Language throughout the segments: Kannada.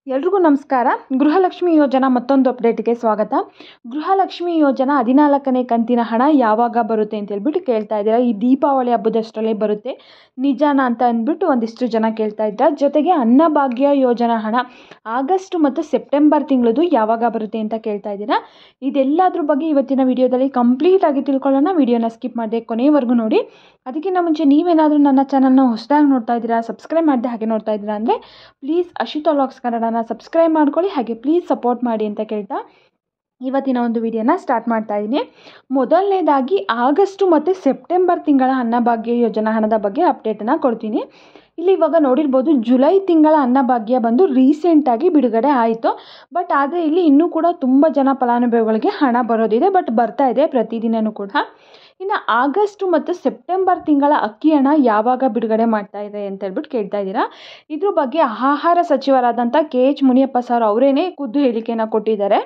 ಎಲ್ರಿಗೂ ನಮಸ್ಕಾರ ಗೃಹಲಕ್ಷ್ಮಿ ಯೋಜನಾ ಮತ್ತೊಂದು ಅಪ್ಡೇಟ್ಗೆ ಸ್ವಾಗತ ಗೃಹಲಕ್ಷ್ಮಿ ಯೋಜನಾ ಹದಿನಾಲ್ಕನೇ ಕಂತಿನ ಹಣ ಯಾವಾಗ ಬರುತ್ತೆ ಅಂತ ಹೇಳ್ಬಿಟ್ಟು ಕೇಳ್ತಾ ಇದ್ದೀರಾ ಈ ದೀಪಾವಳಿ ಹಬ್ಬದಷ್ಟರಲ್ಲೇ ಬರುತ್ತೆ ನಿಜಾನಾ ಅಂತ ಅಂದ್ಬಿಟ್ಟು ಒಂದಿಷ್ಟು ಜನ ಕೇಳ್ತಾ ಇದ್ದಾರೆ ಜೊತೆಗೆ ಅನ್ನಭಾಗ್ಯ ಯೋಜನಾ ಹಣ ಆಗಸ್ಟ್ ಮತ್ತು ಸೆಪ್ಟೆಂಬರ್ ತಿಂಗಳದು ಯಾವಾಗ ಬರುತ್ತೆ ಅಂತ ಕೇಳ್ತಾ ಇದ್ದೀರಾ ಇದೆಲ್ಲದ್ರ ಬಗ್ಗೆ ಇವತ್ತಿನ ವಿಡಿಯೋದಲ್ಲಿ ಕಂಪ್ಲೀಟ್ ಆಗಿ ತಿಳ್ಕೊಳ್ಳೋಣ ವಿಡಿಯೋನ ಸ್ಕಿಪ್ ಮಾಡದೆ ಕೊನೆಯವರೆಗೂ ನೋಡಿ ಅದಕ್ಕಿಂತ ಮುಂಚೆ ನೀವೇನಾದರೂ ನನ್ನ ಚಾನಲ್ನ ಹೊಸದಾಗಿ ನೋಡ್ತಾ ಇದ್ದೀರಾ ಸಬ್ಸ್ಕ್ರೈಬ್ ಮಾಡದೆ ಹಾಗೆ ನೋಡ್ತಾ ಇದ್ದೀರಾ ಅಂದರೆ ಪ್ಲೀಸ್ ಅಶಿತಾ ವ್ಲಾಗ್ಸ್ ಕನ್ನಡನ ಸಬ್ಸ್ಕ್ರೈಬ್ ಮಾಡ್ಕೊಳ್ಳಿ ಹಾಗೆ ಪ್ಲೀಸ್ ಸಪೋರ್ಟ್ ಮಾಡಿ ಅಂತ ಕೇಳ್ತಾ ಇವತ್ತಿನ ಒಂದು ವಿಡಿಯೋನ ಸ್ಟಾರ್ಟ್ ಮಾಡ್ತಾ ಇದ್ದೀನಿ ಮೊದಲನೇದಾಗಿ ಆಗಸ್ಟು ಮತ್ತು ಸೆಪ್ಟೆಂಬರ್ ತಿಂಗಳ ಅನ್ನಭಾಗ್ಯ ಯೋಜನಾ ಹಣದ ಬಗ್ಗೆ ಅಪ್ಡೇಟನ್ನು ಕೊಡ್ತೀನಿ ಇಲ್ಲಿ ಇವಾಗ ನೋಡಿರ್ಬೋದು ಜುಲೈ ತಿಂಗಳ ಅನ್ನಭಾಗ್ಯ ಬಂದು ರೀಸೆಂಟಾಗಿ ಬಿಡುಗಡೆ ಆಯಿತು ಬಟ್ ಆದರೆ ಇಲ್ಲಿ ಇನ್ನೂ ಕೂಡ ತುಂಬ ಜನ ಫಲಾನುಭವಿಗಳಿಗೆ ಹಣ ಬರೋದಿದೆ ಬಟ್ ಬರ್ತಾ ಇದೆ ಪ್ರತಿದಿನವೂ ಕೂಡ ಇನ್ನು ಆಗಸ್ಟು ಮತ್ತು ಸೆಪ್ಟೆಂಬರ್ ತಿಂಗಳ ಅಕ್ಕಿ ಹಣ ಯಾವಾಗ ಬಿಡುಗಡೆ ಮಾಡ್ತಾ ಇದೆ ಅಂತ ಹೇಳ್ಬಿಟ್ಟು ಕೇಳ್ತಾ ಇದ್ದೀರಾ ಇದ್ರ ಬಗ್ಗೆ ಆಹಾರ ಸಚಿವರಾದಂಥ ಕೆ ಎಚ್ ಮುನಿಯಪ್ಪ ಸರ್ ಅವರೇನೆ ಖುದ್ದು ಹೇಳಿಕೆಯನ್ನು ಕೊಟ್ಟಿದ್ದಾರೆ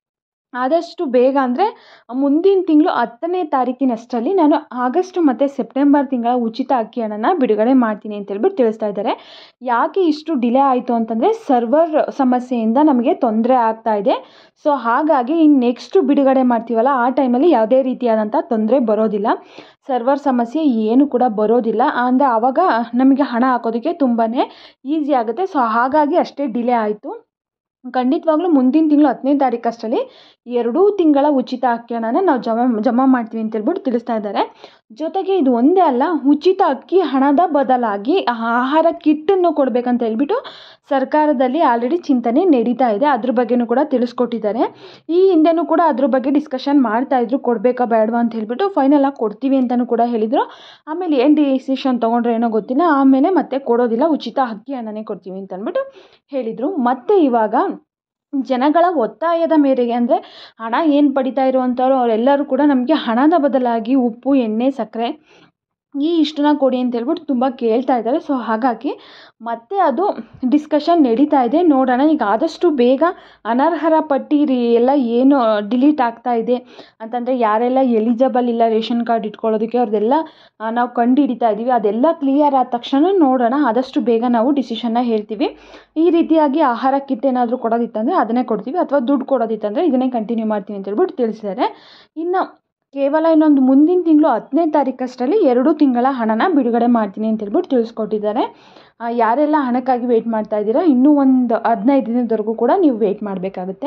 ಆದಷ್ಟು ಬೇಗ ಅಂದರೆ ಮುಂದಿನ ತಿಂಗಳು ಹತ್ತನೇ ತಾರೀಕಿನಷ್ಟರಲ್ಲಿ ನಾನು ಆಗಸ್ಟ್ ಮತ್ತು ಸೆಪ್ಟೆಂಬರ್ ತಿಂಗಳ ಉಚಿತ ಅಕ್ಕಿ ಹಣನ ಬಿಡುಗಡೆ ಮಾಡ್ತೀನಿ ಅಂತ ಹೇಳ್ಬಿಟ್ಟು ತಿಳಿಸ್ತಾ ಇದ್ದಾರೆ ಯಾಕೆ ಇಷ್ಟು ಡಿಲೇ ಆಯಿತು ಅಂತಂದರೆ ಸರ್ವರ್ ಸಮಸ್ಯೆಯಿಂದ ನಮಗೆ ತೊಂದರೆ ಆಗ್ತಾ ಇದೆ ಸೊ ಹಾಗಾಗಿ ಇನ್ನು ನೆಕ್ಸ್ಟು ಬಿಡುಗಡೆ ಮಾಡ್ತೀವಲ್ಲ ಆ ಟೈಮಲ್ಲಿ ಯಾವುದೇ ರೀತಿಯಾದಂಥ ತೊಂದರೆ ಬರೋದಿಲ್ಲ ಸರ್ವರ್ ಸಮಸ್ಯೆ ಏನು ಕೂಡ ಬರೋದಿಲ್ಲ ಅಂದರೆ ಆವಾಗ ನಮಗೆ ಹಣ ಹಾಕೋದಕ್ಕೆ ತುಂಬಾ ಈಸಿ ಆಗುತ್ತೆ ಸೊ ಹಾಗಾಗಿ ಅಷ್ಟೇ ಡಿಲೇ ಆಯಿತು ಖಂಡಿತವಾಗ್ಲೂ ಮುಂದಿನ ತಿಂಗಳು ಹತ್ತನೇ ತಾರೀಕಷ್ಟರಲ್ಲಿ ಎರಡೂ ತಿಂಗಳ ಉಚಿತ ಅಕ್ಕಿ ಹಣನ ನಾವು ಜಮಾ ಜಮಾ ಮಾಡ್ತೀವಿ ಅಂತ ಹೇಳ್ಬಿಟ್ಟು ತಿಳಿಸ್ತಾ ಇದ್ದಾರೆ ಜೊತೆಗೆ ಇದು ಒಂದೇ ಅಲ್ಲ ಉಚಿತ ಅಕ್ಕಿ ಹಣದ ಬದಲಾಗಿ ಆಹಾರ ಕಿಟ್ಟನ್ನು ಕೊಡಬೇಕಂತ ಹೇಳ್ಬಿಟ್ಟು ಸರ್ಕಾರದಲ್ಲಿ ಆಲ್ರೆಡಿ ಚಿಂತನೆ ನಡೀತಾ ಇದೆ ಅದ್ರ ಬಗ್ಗೆನೂ ಕೂಡ ತಿಳಿಸ್ಕೊಟ್ಟಿದ್ದಾರೆ ಈ ಹಿಂದೆನೂ ಕೂಡ ಅದ್ರ ಬಗ್ಗೆ ಡಿಸ್ಕಷನ್ ಮಾಡ್ತಾ ಇದ್ರು ಕೊಡಬೇಕಾ ಬೇಡವಾ ಅಂತ ಹೇಳ್ಬಿಟ್ಟು ಫೈನಲ್ ಆಗಿ ಕೊಡ್ತೀವಿ ಅಂತಲೂ ಕೂಡ ಹೇಳಿದರು ಆಮೇಲೆ ಏನು ಡಿಸಿಷನ್ ತೊಗೊಂಡ್ರೆ ಏನೋ ಗೊತ್ತಿಲ್ಲ ಆಮೇಲೆ ಮತ್ತೆ ಕೊಡೋದಿಲ್ಲ ಉಚಿತ ಅಕ್ಕಿ ಹಣನೇ ಕೊಡ್ತೀವಿ ಅಂತ ಅಂದ್ಬಿಟ್ಟು ಹೇಳಿದರು ಮತ್ತು ಇವಾಗ ಜನಗಳ ಒತ್ತಾಯದ ಮೇರೆಗೆ ಅಂದರೆ ಹಣ ಏನು ಪಡಿತಾ ಇರುವಂಥವ್ರು ಅವರೆಲ್ಲರೂ ಕೂಡ ನಮಗೆ ಹಣದ ಬದಲಾಗಿ ಉಪ್ಪು ಎಣ್ಣೆ ಸಕ್ಕರೆ ಈ ಇಷ್ಟನ್ನ ಕೊಡಿ ಅಂತ ಹೇಳ್ಬಿಟ್ಟು ತುಂಬ ಕೇಳ್ತಾ ಇದ್ದಾರೆ ಸೊ ಹಾಗಾಗಿ ಮತ್ತೆ ಅದು ಡಿಸ್ಕಷನ್ ನಡೀತಾ ಇದೆ ನೋಡೋಣ ಈಗ ಆದಷ್ಟು ಬೇಗ ಅನರ್ಹರ ಪಟ್ಟಿ ರೀ ಎಲ್ಲ ಏನು ಡಿಲೀಟ್ ಆಗ್ತಾ ಇದೆ ಅಂತಂದರೆ ಯಾರೆಲ್ಲ ಎಲಿಜಬಲ್ ಇಲ್ಲ ರೇಷನ್ ಕಾರ್ಡ್ ಇಟ್ಕೊಳ್ಳೋದಕ್ಕೆ ಅವ್ರದ್ದೆಲ್ಲ ನಾವು ಕಂಡು ಹಿಡಿತಾ ಇದ್ದೀವಿ ಅದೆಲ್ಲ ಕ್ಲಿಯರ್ ಆದ ತಕ್ಷಣ ನೋಡೋಣ ಆದಷ್ಟು ಬೇಗ ನಾವು ಡಿಸಿಷನ್ನ ಹೇಳ್ತೀವಿ ಈ ರೀತಿಯಾಗಿ ಆಹಾರ ಕಿಟ್ ಏನಾದರೂ ಕೊಡೋದಿತ್ತಂದರೆ ಅದನ್ನೇ ಕೊಡ್ತೀವಿ ಅಥವಾ ದುಡ್ಡು ಕೊಡೋದಿತ್ತಂದರೆ ಇದನ್ನೇ ಕಂಟಿನ್ಯೂ ಮಾಡ್ತೀವಿ ಅಂತ ಹೇಳ್ಬಿಟ್ಟು ತಿಳಿಸಿದ್ದಾರೆ ಇನ್ನು ಕೇವಲ ಇನ್ನೊಂದು ಮುಂದಿನ ತಿಂಗಳು ಹತ್ತನೇ ತಾರೀಕಷ್ಟರಲ್ಲಿ ಎರಡು ತಿಂಗಳ ಹಣನ ಬಿಡುಗಡೆ ಮಾಡ್ತೀನಿ ಅಂತ ಹೇಳ್ಬಿಟ್ಟು ತಿಳಿಸ್ಕೊಟ್ಟಿದ್ದಾರೆ ಯಾರೆಲ್ಲ ಹಣಕ್ಕಾಗಿ ವೆಯ್ಟ್ ಮಾಡ್ತಾ ಇದ್ದೀರಾ ಇನ್ನೂ ಒಂದು ಹದಿನೈದು ದಿನದವರೆಗೂ ಕೂಡ ನೀವು ವೆಯ್ಟ್ ಮಾಡಬೇಕಾಗುತ್ತೆ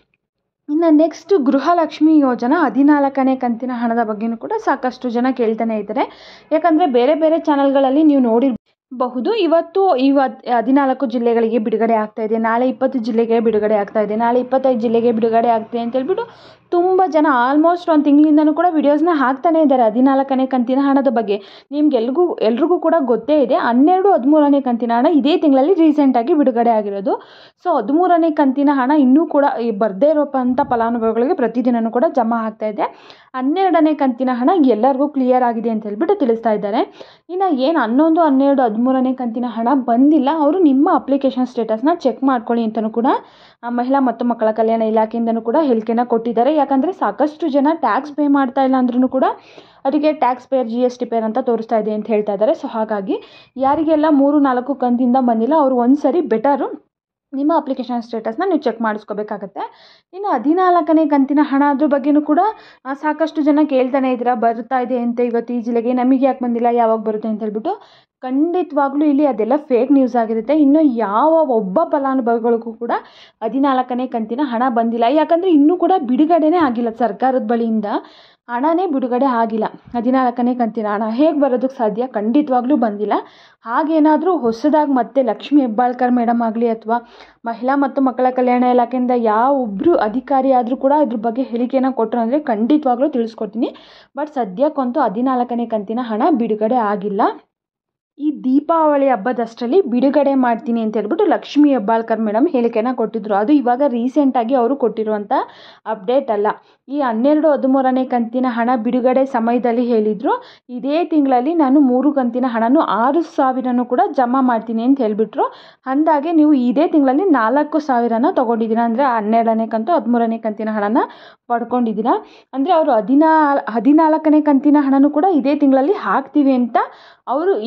ಇನ್ನು ನೆಕ್ಸ್ಟ್ ಗೃಹಲಕ್ಷ್ಮಿ ಯೋಜನಾ ಹದಿನಾಲ್ಕನೇ ಕಂತಿನ ಹಣದ ಬಗ್ಗೆಯೂ ಕೂಡ ಸಾಕಷ್ಟು ಜನ ಕೇಳ್ತಾನೆ ಇದ್ದಾರೆ ಯಾಕಂದರೆ ಬೇರೆ ಬೇರೆ ಚಾನಲ್ಗಳಲ್ಲಿ ನೀವು ನೋಡಿ ಬಹುದು ಇವತ್ತು ಇವತ್ತು ಹದಿನಾಲ್ಕು ಜಿಲ್ಲೆಗಳಿಗೆ ಬಿಡುಗಡೆ ಆಗ್ತಾ ಇದೆ ನಾಳೆ ಇಪ್ಪತ್ತು ಜಿಲ್ಲೆಗೆ ಬಿಡುಗಡೆ ಆಗ್ತಾ ಇದೆ ನಾಳೆ ಇಪ್ಪತ್ತೈದು ಜಿಲ್ಲೆಗೆ ಬಿಡುಗಡೆ ಆಗ್ತಿದೆ ಅಂತ ಹೇಳ್ಬಿಟ್ಟು ತುಂಬ ಜನ ಆಲ್ಮೋಸ್ಟ್ ಒಂದು ತಿಂಗಳಿಂದನೂ ಕೂಡ ವಿಡಿಯೋಸ್ನ ಹಾಕ್ತಾನೇ ಇದ್ದಾರೆ ಹದಿನಾಲ್ಕನೇ ಕಂತಿನ ಹಣದ ಬಗ್ಗೆ ನಿಮ್ಗೆ ಎಲ್ರಿಗೂ ಎಲ್ರಿಗೂ ಕೂಡ ಗೊತ್ತೇ ಇದೆ ಹನ್ನೆರಡು ಹದಿಮೂರನೇ ಕಂತಿನ ಹಣ ಇದೇ ತಿಂಗಳಲ್ಲಿ ರೀಸೆಂಟಾಗಿ ಬಿಡುಗಡೆ ಆಗಿರೋದು ಸೊ ಹದಿಮೂರನೇ ಕಂತಿನ ಹಣ ಇನ್ನೂ ಕೂಡ ಬರದೇ ಇರೋಂಥ ಫಲಾನುಭವಿಗಳಿಗೆ ಪ್ರತಿದಿನವೂ ಕೂಡ ಜಮಾ ಆಗ್ತಾ ಇದೆ ಹನ್ನೆರಡನೇ ಕಂತಿನ ಹಣ ಎಲ್ಲರಿಗೂ ಕ್ಲಿಯರ್ ಆಗಿದೆ ಅಂತ ಹೇಳ್ಬಿಟ್ಟು ತಿಳಿಸ್ತಾ ಇದ್ದಾರೆ ಇನ್ನು ಏನು ಹನ್ನೊಂದು ಹನ್ನೆರಡು ಹದಿಮೂರನೇ ಕಂತಿನ ಹಣ ಬಂದಿಲ್ಲ ಅವರು ನಿಮ್ಮ ಅಪ್ಲಿಕೇಶನ್ ಸ್ಟೇಟಸ್ನ ಚೆಕ್ ಮಾಡ್ಕೊಳ್ಳಿ ಅಂತಲೂ ಕೂಡ ಮಹಿಳಾ ಮತ್ತು ಮಕ್ಕಳ ಕಲ್ಯಾಣ ಇಲಾಖೆಯಿಂದನೂ ಕೂಡ ಹೇಳಿಕೆನ ಕೊಟ್ಟಿದ್ದಾರೆ ಯಾಕಂದರೆ ಸಾಕಷ್ಟು ಜನ ಟ್ಯಾಕ್ಸ್ ಪೇ ಮಾಡ್ತಾ ಇಲ್ಲ ಅಂದ್ರೂ ಕೂಡ ಅವರಿಗೆ taxpayer G S T payer ಅಂತ ತೋರಿಸ್ತಾ ಇದೆ ಅಂತ ಹೇಳ್ತಾ ಇದ್ದಾರೆ ಸೊ ಹಾಗಾಗಿ ಯಾರಿಗೆಲ್ಲ ಮೂರು ನಾಲ್ಕು ಕಂತಿಂದ ಬಂದಿಲ್ಲ ಅವರು ಒಂದು ಸರಿ ಬೆಟರು ನಿಮ್ಮ ಅಪ್ಲಿಕೇಶನ್ ಸ್ಟೇಟಸ್ನ ನೀವು ಚೆಕ್ ಮಾಡಿಸ್ಕೋಬೇಕಾಗತ್ತೆ ಇನ್ನು ಹದಿನಾಲ್ಕನೇ ಕಂತಿನ ಹಣ ಅದ್ರ ಬಗ್ಗೆಯೂ ಕೂಡ ಸಾಕಷ್ಟು ಜನ ಕೇಳ್ತಾನೆ ಇದ್ದೀರಾ ಬರ್ತಾ ಇದೆ ಅಂತ ಇವತ್ತು ಈ ಜಿಲ್ಲೆಗೆ ನಮಗೆ ಯಾಕೆ ಬಂದಿಲ್ಲ ಯಾವಾಗ ಬರುತ್ತೆ ಅಂತ ಹೇಳ್ಬಿಟ್ಟು ಖಂಡಿತವಾಗ್ಲೂ ಇಲ್ಲಿ ಅದೆಲ್ಲ ಫೇಕ್ ನ್ಯೂಸ್ ಆಗಿರುತ್ತೆ ಇನ್ನು ಯಾವ ಒಬ್ಬ ಫಲಾನುಭವಿಗಳಿಗೂ ಕೂಡ ಹದಿನಾಲ್ಕನೇ ಕಂತಿನ ಹಣ ಬಂದಿಲ್ಲ ಯಾಕಂದರೆ ಇನ್ನೂ ಕೂಡ ಬಿಡುಗಡೆನೇ ಆಗಿಲ್ಲ ಸರ್ಕಾರದ ಬಳಿಯಿಂದ ಹಣನೇ ಬಿಡುಗಡೆ ಆಗಿಲ್ಲ ಹದಿನಾಲ್ಕನೇ ಕಂತಿನ ಹಣ ಹೇಗೆ ಬರೋದಕ್ಕೆ ಸಾಧ್ಯ ಖಂಡಿತವಾಗ್ಲೂ ಬಂದಿಲ್ಲ ಹಾಗೇನಾದರೂ ಹೊಸದಾಗಿ ಮತ್ತೆ ಲಕ್ಷ್ಮೀ ಹೆಬ್ಬಾಳ್ಕರ್ ಮೇಡಮ್ ಆಗಲಿ ಅಥವಾ ಮಹಿಳಾ ಮತ್ತು ಮಕ್ಕಳ ಕಲ್ಯಾಣ ಇಲಾಖೆಯಿಂದ ಯಾವೊಬ್ಬರು ಅಧಿಕಾರಿ ಆದರೂ ಕೂಡ ಇದ್ರ ಬಗ್ಗೆ ಹೇಳಿಕೆನ ಕೊಟ್ಟರು ಅಂದರೆ ಖಂಡಿತವಾಗ್ಲೂ ತಿಳಿಸ್ಕೊಡ್ತೀನಿ ಬಟ್ ಸದ್ಯಕ್ಕಂತೂ ಹದಿನಾಲ್ಕನೇ ಕಂತಿನ ಹಣ ಬಿಡುಗಡೆ ಆಗಿಲ್ಲ ಈ ದೀಪಾವಳಿ ಹಬ್ಬದಷ್ಟರಲ್ಲಿ ಬಿಡುಗಡೆ ಮಾಡ್ತೀನಿ ಅಂತ ಹೇಳ್ಬಿಟ್ಟು ಲಕ್ಷ್ಮೀ ಹೆಬ್ಬಾಳ್ಕರ್ ಮೇಡಮ್ ಹೇಳಿಕೆನ ಕೊಟ್ಟಿದ್ರು ಅದು ಇವಾಗ ರೀಸೆಂಟಾಗಿ ಅವರು ಕೊಟ್ಟಿರುವಂಥ ಅಪ್ಡೇಟ್ ಅಲ್ಲ ಈ ಹನ್ನೆರಡು ಹದಿಮೂರನೇ ಕಂತಿನ ಹಣ ಬಿಡುಗಡೆ ಸಮಯದಲ್ಲಿ ಹೇಳಿದರು ಇದೇ ತಿಂಗಳಲ್ಲಿ ನಾನು ಮೂರು ಕಂತಿನ ಹಣನೂ ಆರು ಸಾವಿರನೂ ಕೂಡ ಜಮಾ ಮಾಡ್ತೀನಿ ಅಂತ ಹೇಳಿಬಿಟ್ರು ಅಂದಾಗೆ ನೀವು ಇದೇ ತಿಂಗಳಲ್ಲಿ ನಾಲ್ಕು ಸಾವಿರನ ತೊಗೊಂಡಿದ್ದೀರಾ ಅಂದರೆ ಹನ್ನೆರಡನೇ ಕಂತು ಹದಿಮೂರನೇ ಕಂತಿನ ಹಣನ ಪಡ್ಕೊಂಡಿದ್ದೀರಾ ಅಂದರೆ ಅವರು ಹದಿನಾ ಹದಿನಾಲ್ಕನೇ ಕಂತಿನ ಹಣನೂ ಕೂಡ ಇದೇ ತಿಂಗಳಲ್ಲಿ ಹಾಕ್ತೀವಿ ಅಂತ ಅವರು ಈ ಹದಿನೈದು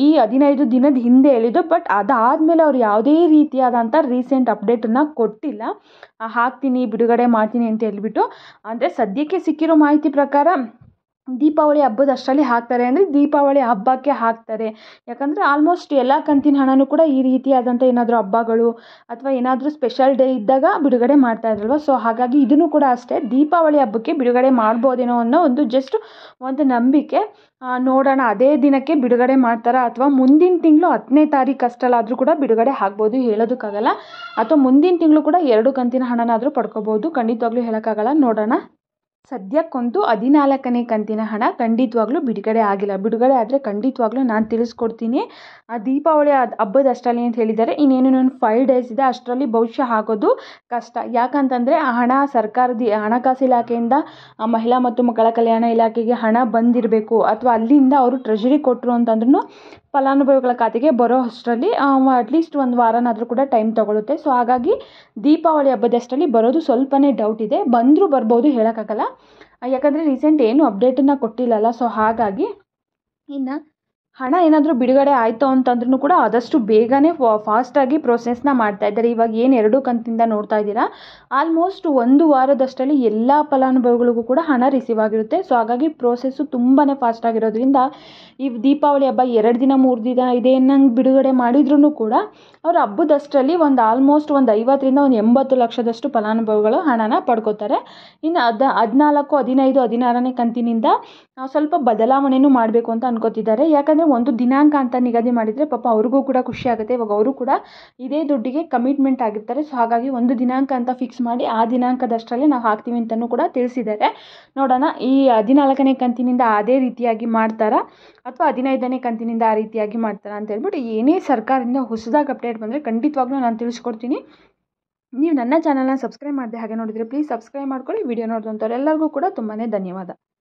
ಹದಿನೈದು ದಿನದ ಹಿಂದೆ ಹೇಳಿದ್ದು ಬಟ್ ಅದಾದಮೇಲೆ ಅವ್ರು ಯಾವುದೇ ರೀತಿಯಾದಂಥ ರೀಸೆಂಟ್ ಅಪ್ಡೇಟನ್ನು ಕೊಟ್ಟಿಲ್ಲ ಹಾಕ್ತೀನಿ ಬಿಡುಗಡೆ ಮಾಡ್ತೀನಿ ಅಂತ ಹೇಳ್ಬಿಟ್ಟು ಅಂದರೆ ಸದ್ಯಕ್ಕೆ ಸಿಕ್ಕಿರೋ ಮಾಹಿತಿ ಪ್ರಕಾರ ದೀಪಾವಳಿ ಹಬ್ಬದ ಅಷ್ಟರಲ್ಲಿ ಹಾಕ್ತಾರೆ ಅಂದರೆ ದೀಪಾವಳಿ ಹಬ್ಬಕ್ಕೆ ಹಾಕ್ತಾರೆ ಯಾಕಂದರೆ ಆಲ್ಮೋಸ್ಟ್ ಎಲ್ಲ ಕಂತಿನ ಹಣನೂ ಕೂಡ ಈ ರೀತಿಯಾದಂಥ ಏನಾದರೂ ಹಬ್ಬಗಳು ಅಥವಾ ಏನಾದರೂ ಸ್ಪೆಷಲ್ ಡೇ ಇದ್ದಾಗ ಬಿಡುಗಡೆ ಮಾಡ್ತಾ ಇದ್ರಲ್ವ ಸೊ ಹಾಗಾಗಿ ಇದನ್ನು ಕೂಡ ಅಷ್ಟೇ ದೀಪಾವಳಿ ಹಬ್ಬಕ್ಕೆ ಬಿಡುಗಡೆ ಮಾಡ್ಬೋದೇನೋ ಅನ್ನೋ ಒಂದು ಜಸ್ಟ್ ಒಂದು ನಂಬಿಕೆ ನೋಡೋಣ ಅದೇ ದಿನಕ್ಕೆ ಬಿಡುಗಡೆ ಮಾಡ್ತಾರಾ ಅಥವಾ ಮುಂದಿನ ತಿಂಗಳು ಹತ್ತನೇ ತಾರೀಕು ಅಷ್ಟಲ್ಲಾದರೂ ಕೂಡ ಬಿಡುಗಡೆ ಆಗ್ಬೋದು ಹೇಳೋದಕ್ಕಾಗಲ್ಲ ಅಥವಾ ಮುಂದಿನ ತಿಂಗಳು ಕೂಡ ಎರಡು ಕಂತಿನ ಹಣನಾದರೂ ಪಡ್ಕೋಬೋದು ಖಂಡಿತವಾಗ್ಲೂ ಹೇಳೋಕ್ಕಾಗಲ್ಲ ನೋಡೋಣ ಸದ್ಯಕ್ಕಂತೂ ಹದಿನಾಲ್ಕನೇ ಕಂತಿನ ಹಣ ಖಂಡಿತವಾಗ್ಲೂ ಬಿಡುಗಡೆ ಆಗಿಲ್ಲ ಬಿಡುಗಡೆ ಆದರೆ ಖಂಡಿತವಾಗ್ಲೂ ನಾನು ತಿಳಿಸ್ಕೊಡ್ತೀನಿ ಆ ದೀಪಾವಳಿ ಹಬ್ಬದ ಅಷ್ಟರಲ್ಲಿ ಅಂತ ಹೇಳಿದ್ದಾರೆ ಇನ್ನೇನು ಇನ್ನೊಂದು ಫೈವ್ ಡೇಸ್ ಇದೆ ಅಷ್ಟರಲ್ಲಿ ಬಹುಶಃ ಆಗೋದು ಕಷ್ಟ ಯಾಕಂತಂದರೆ ಆ ಹಣ ಸರ್ಕಾರದ ಹಣಕಾಸು ಇಲಾಖೆಯಿಂದ ಮಹಿಳಾ ಮತ್ತು ಮಕ್ಕಳ ಕಲ್ಯಾಣ ಇಲಾಖೆಗೆ ಹಣ ಬಂದಿರಬೇಕು ಅಥವಾ ಅಲ್ಲಿಂದ ಅವರು ಟ್ರೆಷರಿ ಕೊಟ್ಟರು ಅಂತಂದ್ರೂ ಫಲಾನುಭವಿಗಳ ಖಾತೆಗೆ ಬರೋ ಅಷ್ಟರಲ್ಲಿ ಅಟ್ಲೀಸ್ಟ್ ಒಂದು ವಾರನಾದರೂ ಕೂಡ ಟೈಮ್ ತೊಗೊಳುತ್ತೆ ಸೊ ಹಾಗಾಗಿ ದೀಪಾವಳಿ ಹಬ್ಬದಷ್ಟರಲ್ಲಿ ಬರೋದು ಸ್ವಲ್ಪನೇ ಡೌಟ್ ಇದೆ ಬಂದರೂ ಬರ್ಬೋದು ಹೇಳೋಕ್ಕಾಗಲ್ಲ ಯಾಕಂದರೆ ರೀಸೆಂಟ್ ಏನು ಅಪ್ಡೇಟನ್ನು ಕೊಟ್ಟಿಲ್ಲಲ್ಲ ಸೊ ಹಾಗಾಗಿ ಇನ್ನು ಹಣ ಏನಾದರೂ ಬಿಡುಗಡೆ ಆಯಿತು ಅಂತಂದ್ರೂ ಕೂಡ ಆದಷ್ಟು ಬೇಗನೆ ಫಾಸ್ಟಾಗಿ ಪ್ರೋಸೆಸ್ನ ಮಾಡ್ತಾ ಇದ್ದಾರೆ ಇವಾಗ ಏನು ಎರಡು ಕಂತಿಂದ ನೋಡ್ತಾ ಇದ್ದೀರಾ ಆಲ್ಮೋಸ್ಟ್ ಒಂದು ವಾರದಷ್ಟರಲ್ಲಿ ಎಲ್ಲ ಫಲಾನುಭವಿಗಳಿಗೂ ಕೂಡ ಹಣ ರಿಸೀವ್ ಆಗಿರುತ್ತೆ ಸೊ ಹಾಗಾಗಿ ಪ್ರೋಸೆಸ್ಸು ತುಂಬಾ ಫಾಸ್ಟ್ ಆಗಿರೋದ್ರಿಂದ ಈ ದೀಪಾವಳಿ ಹಬ್ಬ ಎರಡು ದಿನ ಮೂರು ದಿನ ಇದೆ ನಂಗೆ ಬಿಡುಗಡೆ ಮಾಡಿದ್ರೂ ಕೂಡ ಅವ್ರು ಹಬ್ಬದಷ್ಟರಲ್ಲಿ ಒಂದು ಆಲ್ಮೋಸ್ಟ್ ಒಂದು ಐವತ್ತರಿಂದ ಒಂದು ಎಂಬತ್ತು ಲಕ್ಷದಷ್ಟು ಫಲಾನುಭವಿಗಳು ಹಣನ ಪಡ್ಕೋತಾರೆ ಇನ್ನು ಹದ್ ಹದಿನಾಲ್ಕು ಹದಿನೈದು ಹದಿನಾರನೇ ಕಂತಿನಿಂದ ಸ್ವಲ್ಪ ಬದಲಾವಣೆಯೂ ಮಾಡಬೇಕು ಅಂತ ಅನ್ಕೋತಿದ್ದಾರೆ ಯಾಕಂದರೆ ಒಂದು ದಿನಾಂಕ ಅಂತ ನಿಗದಿ ಮಾಡಿದರೆ ಪಾಪ ಅವ್ರಿಗೂ ಕೂಡ ಖುಷಿ ಆಗುತ್ತೆ ಇವಾಗ ಅವರು ಕೂಡ ಇದೇ ದುಡ್ಡಿಗೆ ಕಮಿಟ್ಮೆಂಟ್ ಆಗಿರ್ತಾರೆ ಸೊ ಹಾಗಾಗಿ ಒಂದು ದಿನಾಂಕ ಅಂತ ಫಿಕ್ಸ್ ಮಾಡಿ ಆ ದಿನಾಂಕದಷ್ಟರಲ್ಲೇ ನಾವು ಹಾಕ್ತೀವಿ ಅಂತಲೂ ಕೂಡ ತಿಳಿಸಿದ್ದಾರೆ ನೋಡೋಣ ಈ ಹದಿನಾಲ್ಕನೇ ಕಂತಿನಿಂದ ಅದೇ ರೀತಿಯಾಗಿ ಮಾಡ್ತಾರಾ ಅಥವಾ ಹದಿನೈದನೇ ಕಂತಿನಿಂದ ಆ ರೀತಿಯಾಗಿ ಮಾಡ್ತಾರಾ ಅಂತ ಹೇಳ್ಬಿಟ್ಟು ಏನೇ ಸರ್ಕಾರದಿಂದ ಹೊಸದಾಗಿ ಅಪ್ಡೇಟ್ ಬಂದರೆ ಖಂಡಿತವಾಗ್ಲೂ ನಾನು ತಿಳಿಸ್ಕೊಡ್ತೀನಿ ನೀವು ನನ್ನ ಚಾನಲ್ನ ಸಬ್ಸ್ಕ್ರೈಬ್ ಮಾಡಿದೆ ಹಾಗೆ ನೋಡಿದರೆ ಪ್ಲೀಸ್ ಸಬ್ಸ್ಕ್ರೈಬ್ ಮಾಡ್ಕೊಳ್ಳಿ ವಿಡಿಯೋ ನೋಡಿದಂಥವ್ರು ಎಲ್ಲರಿಗೂ ಕೂಡ ತುಂಬಾ ಧನ್ಯವಾದ